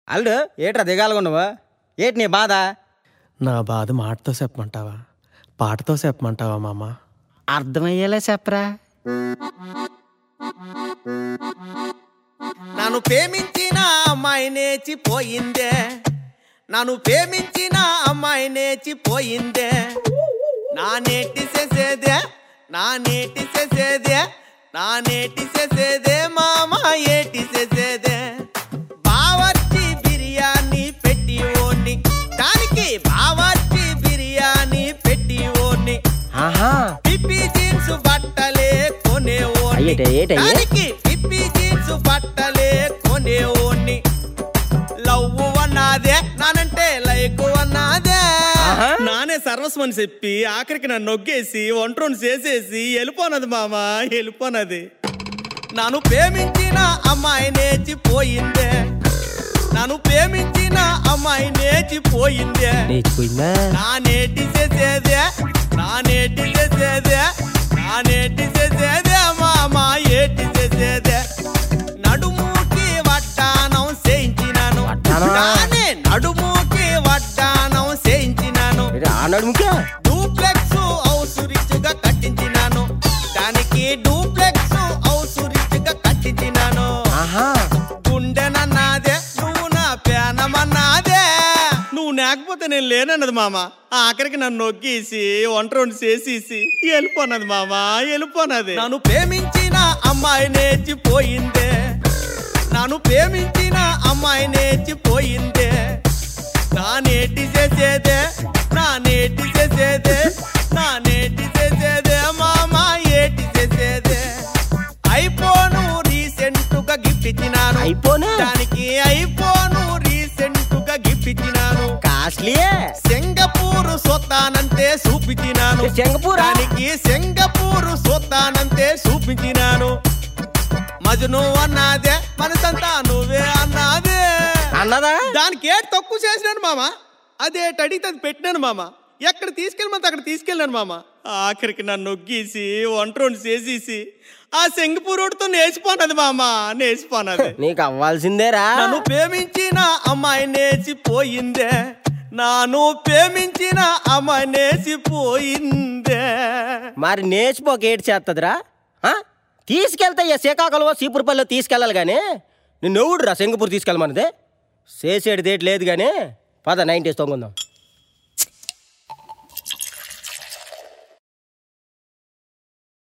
అల్లుడు ఏట్రా దిగాలుగా నువ్వు ఏటి నీ బాధ నా బాధ మాటతో చెప్పమంటావా పాటతో చెప్పమంటావా మామ అర్థమయ్యేలా చెప్పరా నన్ను ప్రేమించిన అమ్మాయి నేర్చిపోయిందే నన్ను ప్రేమించిన అమ్మాయి నేర్చిపోయిందే నా నేటి చేసేదే నా నేటి చేసేదే నా నేటి చేసేదే మామ ఏటి చేసేదే బావర్చి బిర్యానీ పెట్టి ఓని దానికి బావర్చి బిర్యానీ పెట్టి ఓని ఆహా పిప్పి జీన్స్ బట్టలే కొనేవోని అయ్యేటే, ఏటయ్యే? దానికి పిప్పి జీన్స్ బట్టలే కొనేవోని లవ్ అన్నదే నానంటే లైక్ అన్నదే ఆహా. నానే సర్వస్వని చెప్పి ఆఖరికి నన్ను నొగ్గేసి ఒంట్రోని చేసేసి వెళ్ళిపోనది మామ వెళ్ళిపోనది నన్ను ప్రేమించిన అమ్మాయి నేర్చిపోయిందే నన్ను ప్రేమించిన అమ్మాయి నేర్చిపోయిందే నేర్చిపోయిందా నా నేటి చేసేదే నా నేటి చేసేదే నా నేటి చేసేదే మామ ఏటి చేసేదే నడుముకి వడ్డానం చేయించినాను వడ్డానమా? నానే నడుముకి వడ్డానం చేయించినాను ఏంటి, ఆ నడుముకే డూప్లెక్స్ హౌస్ రిచ్ గా కట్టించినాను దానికి డూప్లెక్స్ హౌస్ రిచ్ గా కట్టించినాను ఆహా గుండెనన్నాదే నువ్వు నా పేనమన్నాదే నువ్వు లేకపోతే నేను లేనన్నది మామ ఆఖరికి నన్ను నొక్కేసి వంట రెండు చేసేసి వెళ్ళిపోనది మామ వెళ్ళిపోనది నన్ను ప్రేమించిన అమ్మాయి నేర్చిపోయిందే నన్ను ప్రేమించిన అమ్మాయి నేర్చిపోయిందే నా నేటి చేసేదే నా నేటి చేసేదే నా నేటి చేసేదే మామ ఏటి చేసేదే ఐఫోను రీసెంట్ గా గిఫ్ట్ ఇచ్చినాను ఐఫోనా? దానికి ఐఫోను రీసెంట్ గా గిఫ్ట్ ఇచ్చినాను కాస్ట్లీయే సింగపూర్ సొత్తానంతే చూపించినాను సింగపూరా? దానికి సింగపూర్ సొత్తానంతే చూపించినాను మజను అన్నాదే మనసంతా నువ్వే అన్నాదే అన్నదా దానికి ఏడు తక్కువ చేసినాను మామ అదే అడిగితే అది పెట్టినాను మామ ఎక్కడ తీసుకెళ్ళమంటే అక్కడ తీసుకెళ్ళాను మామ ఆఖరికి నన్ను నొగ్గేసి వంట రెండు చేసేసి ఆ సింగపూరుడితో నేర్చిపోనది మామ నేర్చిపోనది నీకు అవ్వాల్సిందేరా నన్ను ప్రేమించిన అమ్మాయి నేర్చిపోయిందే నాను ప్రేమించిన అమ్మాయి నేర్చిపోయిందే మరి నేర్చిపోక ఏటి చేస్తుందిరా ఆ? తీసుకెళ్తే ఇక శ్రీకాకుళం సీపురపల్లిలో తీసుకెళ్ళాలి కానీ నిన్ను ఎవడురా సింగపూర్ తీసుకెళ్ళమన్నది చేసేది దేటి లేదు కానీ పద నైన్టీస్ తొంగుందాం